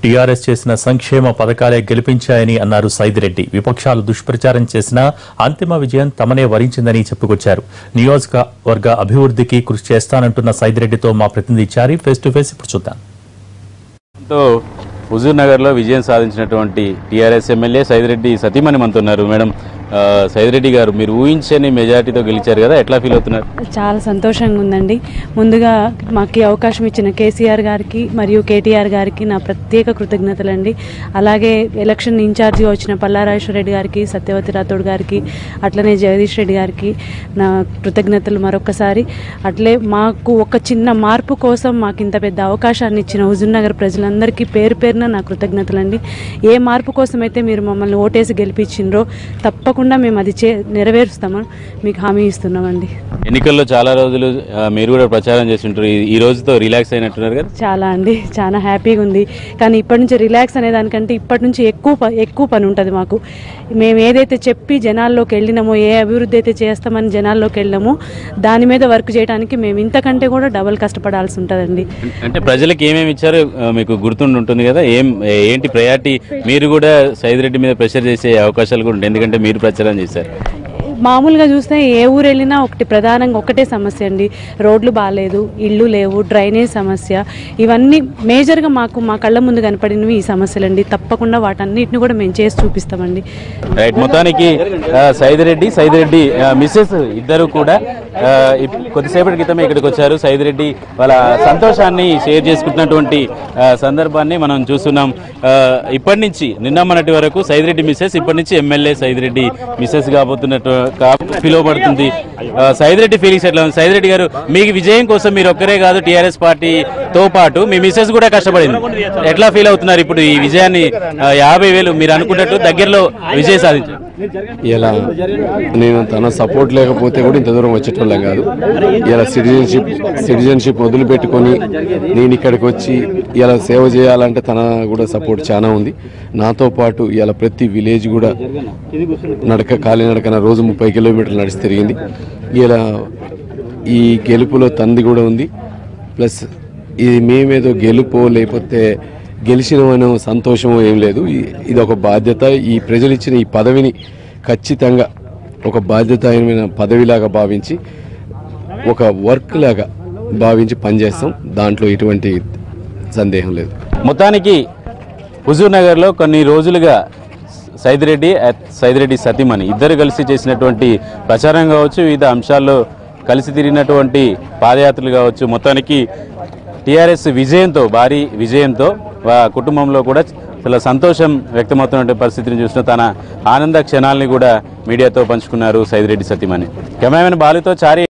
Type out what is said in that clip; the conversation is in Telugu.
టీఆర్ఎస్ చేసిన సంక్షేమ పథకాలే గెలిపించాయని అన్నారు సైదిరెడ్డి విపక్షాలు దుష్ప్రచారం చేసినా అంతిమ విజయం తమనే వరించిందని చెప్పుకొచ్చారు నియోజకవర్గ అభివృద్ధికి కృషి చేస్తానంటున్న సైదిరెడ్డితో మా ప్రతినిధి చారి ఫేస్ టు ఫేస్ ఇప్పుడు చూద్దాం తో హుజూర్ నగర్లో విజయం సాధించినటువంటి టీఆర్ఎస్ ఎమ్మెల్యే సైదిరెడ్డి సతీమణి మనతో ఉన్నారు మేడం ఆ, సైదిరెడ్డి గారు మీరు ఊహించని మెజార్టీతో గెలిచారు కదా ఎట్లా ఫీల్ అవుతున్నారు చాలా సంతోషంగా ఉందండి ముందుగా మాకు ఈ అవకాశం ఇచ్చిన కేసీఆర్ గారికి మరియు కేటీఆర్ గారికి నా ప్రత్యేక కృతజ్ఞతలండి అలాగే ఎలక్షన్ ఇన్ఛార్జిగా వచ్చిన పల్లారాజేశ్వర రెడ్డి గారికి సత్యవతి రాథోడ్ గారికి అట్లనే జగదీష్ రెడ్డి గారికి నా కృతజ్ఞతలు మరొకసారి అట్లే మాకు ఒక చిన్న మార్పు కోసం మాకు ఇంత పెద్ద అవకాశాన్ని ఇచ్చిన హుజూర్ నగర్ ప్రజలందరికీ పేరు పేరున నా కృతజ్ఞతలండి ఏ మార్పు కోసం అయితే మీరు మమ్మల్ని ఓటేసి గెలిపించిండ్రో తప్పకుండా మేము అది చే నెరవేరుస్తామని మీకు హామీ ఇస్తున్నామండి ఎన్నికల్లో చాలా రోజులు ఆ, మీరు కూడా ప్రచారం చేస్తుంటారు ఈ- ఈ రోజుతో రిలాక్స్ అయినట్టున్నారు కదా చాలా అండి చాలా హ్యాపీగా ఉంది కానీ ఇప్పటి నుంచి రిలాక్స్ అనే దానికంటే ఇప్పటి నుంచి ఎక్కువ ప- ఎక్కువ పని ఉంటుంది మాకు మేము ఏదైతే చెప్పి జనాల్లోకి వెళ్ళినామో ఏ అభివృద్ధి అయితే చేస్తామని జనాల్లోకి వెళ్ళామో దాని మీద వర్క్ చేయడానికి మేము ఇంతకంటే కూడా డబల్ కష్టపడాల్సి ఉంటుందండి అంటే ప్రజలకు ఏమేమి ఇచ్చారో ఆ, మీకు గుర్తుండి ఉంటుంది కదా ఏం ఏంటి ప్రయారిటీ మీరు కూడా సైదిరెడ్డి మీద ప్రెషర్ చేసే అవకాశాలు కూడా ఉంటాయి ఎందుకంటే మీరు ప్రచారం చేశారు మామూలుగా చూస్తే ఏ ఊరు వెళ్ళినా ఒకటి ప్రధానంగా ఒకటే సమస్య అండి రోడ్లు బాగాలేదు ఇళ్ళు లేవు డ్రైనేజ్ సమస్య ఇవన్నీ మేజర్గా మాకు మా కళ్ళ ముందు కనపడినవి ఈ సమస్యలండి తప్పకుండా వాటన్నిటిని కూడా మేము చేసి చూపిస్తామండి రైట్ మొత్తానికి ఆ, సైదిరెడ్డి సైదిరెడ్డి ఆ, మిస్సెస్ ఇద్దరు కూడా ఆ, ఇప్- కొద్దిసేపటి క్రితమే ఇక్కడికి వచ్చారు సైదిరెడ్డి వాళ్ళ సంతోషాన్ని షేర్ చేసుకుంటున్నటువంటి ఆ, సందర్భాన్ని మనం చూస్తున్నాం ఆ, ఇప్పటి నుంచి నిన్న మొన్నటి వరకు సైదిరెడ్డి మిస్సెస్ ఇప్పటి నుంచి ఎమ్మెల్యే సైదిరెడ్డి మిస్సెస్ కాబోతున్నట్టు కా- పిలువబడుతుంది ఆ, సైదిరెడ్డి ఫీలింగ్స్ ఎట్లా ఉంది సైదిరెడ్డి గారు మీకు విజయం కోసం మీరు ఒక్కరే కాదు టీఆర్ఎస్ పార్టీతో పాటు మీ మిస్సెస్ కూడా కష్టపడింది ఎట్లా ఫీల్ అవుతున్నారు ఇప్పుడు ఈ విజయాన్ని ఆ, యాభై వేలు మీరు అనుకున్నట్టు దగ్గరలో విజయం సాధించారు ఇలా నేను తన సపోర్ట్ లేకపోతే కూడా ఇంత దూరం వచ్చేటోళ్ళం కాదు ఇలా సిటిజన్షిప్ సిటిజన్షిప్ వదిలిపెట్టుకొని నేను ఇక్కడికి వచ్చి ఇలా సేవ చేయాలంటే తన కూడా సపోర్ట్ చాలా ఉంది నాతో పాటు ఇలా ప్రతి విలేజ్ కూడా నడక ఖాళీ నడకన రోజు ముప్పై కిలోమీటర్లు నడిచి తిరిగింది ఇలా ఈ గెలుపులో తంది కూడా ఉంది ప్లస్ ఇది మేమేదో గెలుపో లేకపోతే గెలిచినమనో సంతోషమో ఏం లేదు ఈ- ఇది ఒక బాధ్యత ఈ ప్రజలు ఇచ్చిన ఈ పదవిని ఖచ్చితంగా ఒక బాధ్యతమైన పదవిలాగా భావించి ఒక వర్క్ లాగా భావించి పనిచేస్తాం దాంట్లో ఎటువంటి సందేహం లేదు మొత్తానికి హుజూర్ నగర్లో కొన్ని రోజులుగా సైదిరెడ్డి అట్ సైదిరెడ్డి సతీమణి ఇద్దరు కలిసి చేసినటువంటి ప్రచారం కావచ్చు వివిధ అంశాల్లో కలిసి తిరిగినటువంటి పాదయాత్రలు కావచ్చు మొత్తానికి టీఆర్ఎస్ విజయంతో భారీ విజయంతో వా కుటుంబంలో కూడా చాలా సంతోషం వ్యక్తమవుతున్న పరిస్థితిని చూసిన తన ఆనంద క్షణాలని కూడా మీడియాతో పంచుకున్నారు సైదిరెడ్డి సతీమణి కెమెరామెన్ బాలుతో చారి